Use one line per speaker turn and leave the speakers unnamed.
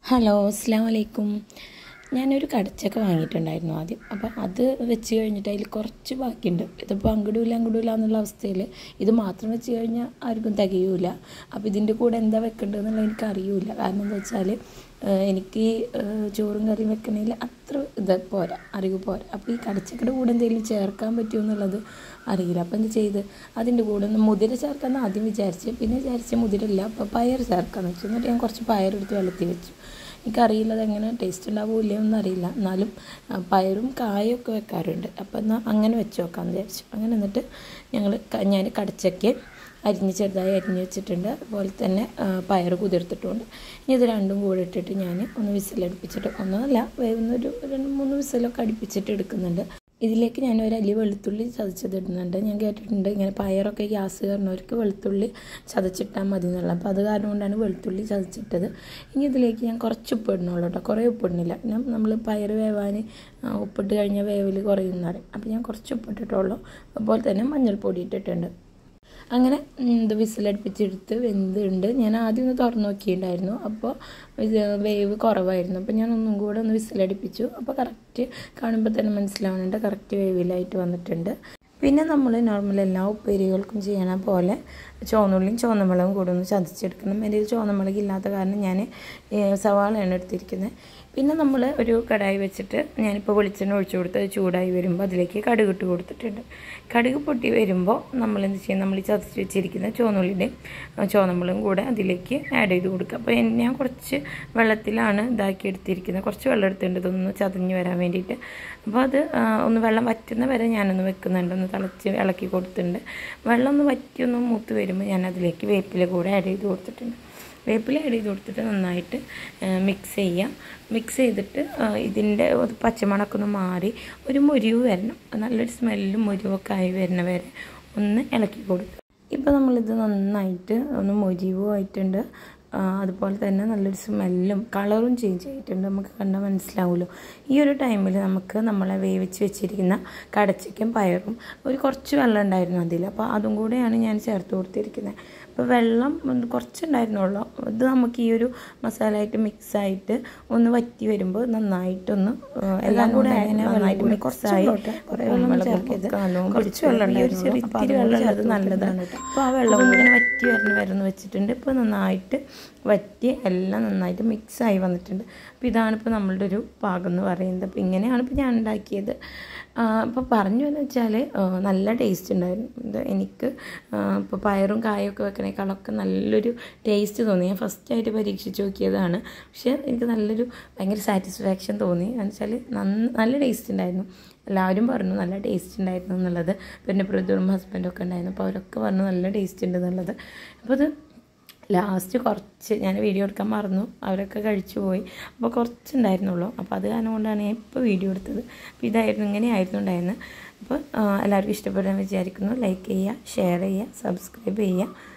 hello അസ്സാം വലൈക്കും ഞാനൊരു കടച്ചക്ക വാങ്ങിയിട്ടുണ്ടായിരുന്നു ആദ്യം അപ്പം അത് വെച്ച് കഴിഞ്ഞിട്ട് അതിൽ കുറച്ച് ബാക്കിയുണ്ട് ഇതിപ്പോൾ അങ്കിടൂല അങ്കിടൂല എന്നുള്ള അവസ്ഥയിൽ ഇത് മാത്രം വെച്ച് കഴിഞ്ഞാൽ ആർക്കും തികയൂല അപ്പോൾ ഇതിൻ്റെ കൂടെ എന്താ വെക്കേണ്ടതെന്നുള്ള എനിക്ക് അറിയൂല കാരണം എന്താ വെച്ചാൽ എനിക്ക് ഈ, ഏഹ്, ചോറും കറിയും വെക്കണതിൽ അത്ര ഇത് പോരാ അറിവ് പോരാ അപ്പോൾ ഈ കടച്ചക്കയുടെ കൂടെ എന്തെങ്കിലും ചേർക്കാൻ പറ്റുമോ എന്നുള്ളത് അറിയില്ല അപ്പോൾ എന്ത് ചെയ്ത് അതിൻ്റെ കൂടെ ഒന്ന് മുതിര ചേർക്കാമെന്ന് ആദ്യം വിചാരിച്ച് പിന്നെ വിചാരിച്ച് മുതിരല്ല അപ്പോൾ പയർ ചേർക്കാമെന്ന് വെച്ചു എന്നിട്ട് ഞാൻ കുറച്ച് പയറെടുത്ത് വെള്ളത്തിൽ വെച്ചു എനിക്കറിയില്ല അതെങ്ങനെ ടേസ്റ്റ് ഉണ്ടാവുമോ ഇല്ലയോ ഒന്നും അറിയില്ല എന്നാലും ആ, പയറും കായും ഒക്കെ വെക്കാറുണ്ട് അപ്പോൾ എന്നാൽ അങ്ങനെ വെച്ച് നോക്കാമെന്ന് വിചാരിച്ചു അങ്ങനെ എന്നിട്ട് ഞങ്ങൾ ഞാൻ കടച്ചയ്ക്ക് അരിഞ്ഞ് ചെറുതായി അരിഞ്ഞ് വെച്ചിട്ടുണ്ട് അതുപോലെ തന്നെ ആ, പയർ കുതിർത്തിട്ടുമുണ്ട് ഇനി ഇത് രണ്ടും കൂടെ ഇട്ടിട്ട് ഞാൻ ഒന്ന് വിസിലടുപ്പിച്ചിട്ട് ഒന്നല്ല വേവുന്ന ഒരു രണ്ട് മൂന്ന് വിസിലൊക്കെ അടുപ്പിച്ചിട്ട് എടുക്കുന്നുണ്ട് ഇതിലേക്ക് ഞാൻ ഒരു അല്ലി വെളുത്തുള്ളി ചതച്ചത് ഇടുന്നുണ്ട് ഞാൻ കേട്ടിട്ടുണ്ട് ഇങ്ങനെ പയറൊക്കെ ഗ്യാസ് കയറുന്നവർക്ക് വെളുത്തുള്ളി ചതച്ചിട്ടാൽ മതി എന്നുള്ളത് അപ്പോൾ അത് കാരണം കൊണ്ടാണ് വെളുത്തുള്ളി ചതച്ചിട്ടത് ഇനി ഇതിലേക്ക് ഞാൻ കുറച്ച് ഉപ്പ് ഇടണുള്ളൂ കേട്ടോ കുറേ ഉപ്പ് ഇടുന്നില്ല പിന്നെ നമ്മൾ പയർ വേവാൻ ആ, ഉപ്പിട്ട് കഴിഞ്ഞാൽ വേവിൽ കുറയുമെന്ന് പറയും അപ്പോൾ ഞാൻ കുറച്ച് ഉപ്പിട്ടിട്ടുള്ളൂ അതുപോലെ തന്നെ മഞ്ഞൾപ്പൊടി ഇട്ടിട്ടുണ്ട് അങ്ങനെ ഉം, ഇത് വിസിലടുപ്പിച്ചെടുത്ത് വെന്തുണ്ട് ഞാൻ ആദ്യം ഒന്ന് തുറന്ന് നോക്കിയിട്ടുണ്ടായിരുന്നു അപ്പോൾ ഇത് വേവ് കുറവായിരുന്നു അപ്പോൾ ഞാൻ ഒന്നും കൂടെ ഒന്ന് വിസിലടുപ്പിച്ചു അപ്പോൾ കറക്റ്റ് കാണുമ്പോൾ തന്നെ മനസ്സിലാവുന്നുണ്ട് കറക്റ്റ് വേവിലായിട്ട് വന്നിട്ടുണ്ട് പിന്നെ നമ്മൾ നോർമൽ എല്ലാ ഉപ്പേരികൾക്കും ചെയ്യണ പോലെ ചുവന്നുള്ളിയും ചുവന്നമുളകും കൂടെ ഒന്ന് ചതച്ചെടുക്കണം എൻ്റെ കയ്യിൽ ചുവന്നമുളക് ഇല്ലാത്ത കാരണം ഞാൻ സവാളയാണ് എടുത്തിരിക്കുന്നത് പിന്നെ നമ്മൾ ഒരു കടായി വെച്ചിട്ട് ഞാനിപ്പോൾ വെളിച്ചെണ്ണ ഒഴിച്ചു കൊടുത്ത് അത് ചൂടായി വരുമ്പോൾ അതിലേക്ക് കടുക് ഇട്ട് കൊടുത്തിട്ടുണ്ട് കടുക് പൊട്ടി വരുമ്പോൾ നമ്മൾ എന്ത് ചെയ്യും നമ്മൾ ഈ ചതച്ച് വെച്ചിരിക്കുന്ന ചുവന്നുള്ളിൻ്റെയും ചുവന്നമുളകും കൂടെ അതിലേക്ക് ആഡ് ചെയ്ത് കൊടുക്കുക അപ്പോൾ എൻ- ഞാൻ കുറച്ച് വെള്ളത്തിലാണ് ഇതാക്കി എടുത്തിരിക്കുന്നത് കുറച്ച് വെള്ളം എടുത്തിട്ടുണ്ട് ഇതൊന്ന് ചതഞ്ഞ് വരാൻ വേണ്ടിയിട്ട് അപ്പോൾ അത് ആ, ഒന്ന് വെള്ളം വറ്റുന്ന വരെ ഞാനൊന്ന് വെക്കുന്നുണ്ട് ഒന്ന് തിളച്ച് ഇളക്കി കൊടുത്തിട്ടുണ്ട് വെള്ളം ഒന്ന് വറ്റി ഒന്ന് മൂത്ത് വരുമ്പോൾ ഞാൻ അതിലേക്ക് വേപ്പില കൂടെ ആഡ് ചെയ്ത് കൊടുത്തിട്ടുണ്ട് വേപ്പില ആഡ് ചെയ്ത് കൊടുത്തിട്ട് നന്നായിട്ട് മിക്സ് ചെയ്യുക മിക്സ് ചെയ്തിട്ട് ആ, ഇതിൻ്റെ ഒരു പച്ചമണമൊക്കെ ഒന്ന് മാറി ഒരു മുരിവ് വരണം നല്ലൊരു സ്മെല്ലും മുരിവൊക്കെ ആയി വരുന്ന വരെ ഒന്ന് ഇളക്കി കൊടുക്കുക ഇപ്പോൾ നമ്മളിത് നന്നായിട്ട് ഒന്ന് മുരിവുമായിട്ടുണ്ട് ആ, അതുപോലെ തന്നെ നല്ലൊരു സ്മെല്ലും കളറും ചേഞ്ച് ചെയ്തിട്ടുണ്ട് നമുക്ക് കണ്ടാൽ മനസ്സിലാവുമല്ലോ ഈ ഒരു ടൈമിൽ നമുക്ക് നമ്മളെ വേവിച്ച് വെച്ചിരിക്കുന്ന കടച്ചയ്ക്കും പയറും ഒരു കുറച്ച് വെള്ളം ഉണ്ടായിരുന്നു അതിൽ അപ്പോൾ അതും കൂടെയാണ് ഞാൻ ചേർത്ത് കൊടുത്തിരിക്കുന്നത് അപ്പോൾ വെള്ളം ഒന്ന് കുറച്ചുണ്ടായിരുന്നുള്ളൂ ഇത് നമുക്ക് ഈ ഒരു മസാലയായിട്ട് മിക്സ് ആയിട്ട് ഒന്ന് വറ്റി വരുമ്പോൾ നന്നായിട്ടൊന്ന് ആ, എല്ലാം കൂടെ നന്നായിട്ട് മിക്സ് ആയി വെള്ളം ചേർക്കരുത് കുറച്ച് വെള്ളം ഈ ഒരു ചെറിയ ഇത്തിരി വെള്ളം ഉള്ളത് നല്ലതാണ് കേട്ടോ അപ്പോൾ ആ വെള്ളം ഇങ്ങനെ വറ്റി വരണ വരുന്ന വെച്ചിട്ടുണ്ട് ഇപ്പോൾ നന്നായിട്ട് വറ്റി എല്ലാം നന്നായിട്ട് മിക്സ് ആയി വന്നിട്ടുണ്ട് അപ്പോൾ ഇതാണ് ഇപ്പോൾ നമ്മളുടെ ഒരു പാകം എന്ന് പറയുന്നത് അപ്പോൾ ഇങ്ങനെയാണ് ഇപ്പോൾ ഞാൻ ഉണ്ടാക്കിയത് അപ്പോൾ പറഞ്ഞു എന്ന് വെച്ചാൽ നല്ല ടേസ്റ്റ് ഉണ്ടായിരുന്നു ഇത് എനിക്ക് ഇപ്പോൾ പയറും കായൊക്കെ വെക്കണേക്കാളൊക്കെ നല്ലൊരു ടേസ്റ്റ് തോന്നി ഞാൻ ഫസ്റ്റായിട്ട് പരീക്ഷിച്ച് നോക്കിയതാണ് പക്ഷേ എനിക്ക് നല്ലൊരു ഭയങ്കര സാറ്റിസ്ഫാക്ഷൻ തോന്നി എന്ന് വെച്ചാൽ നല്ല ടേസ്റ്റ് ഉണ്ടായിരുന്നു എല്ലാവരും പറഞ്ഞു നല്ല ടേസ്റ്റ് ഉണ്ടായിരുന്നു എന്നുള്ളത് പിന്നെ ബ്രദറും ഹസ്ബൻഡും ഒക്കെ ഉണ്ടായിരുന്നു അപ്പോൾ അവരൊക്കെ പറഞ്ഞു നല്ല ടേസ്റ്റ് ഉണ്ട് എന്നുള്ളത് അപ്പോൾ അത് ലാസ്റ്റ് കുറച്ച് ഞാൻ വീഡിയോ എടുക്കാൻ മറന്നു അവരൊക്കെ കഴിച്ചു പോയി അപ്പോൾ കുറച്ചുണ്ടായിരുന്നുള്ളൂ അപ്പോൾ അത് കാരണം കൊണ്ടാണ് ഞാൻ ഇപ്പോൾ വീഡിയോ എടുത്തത് അപ്പോൾ ഇതായിരുന്നു ഇങ്ങനെയായിരുന്നു ഉണ്ടായിരുന്നത് അപ്പോൾ ആ, എല്ലാവർക്കും ഇഷ്ടപ്പെടുമെന്ന് വിചാരിക്കുന്നു ലൈക്ക് ചെയ്യുക ഷെയർ ചെയ്യുക സബ്സ്ക്രൈബ് ചെയ്യുക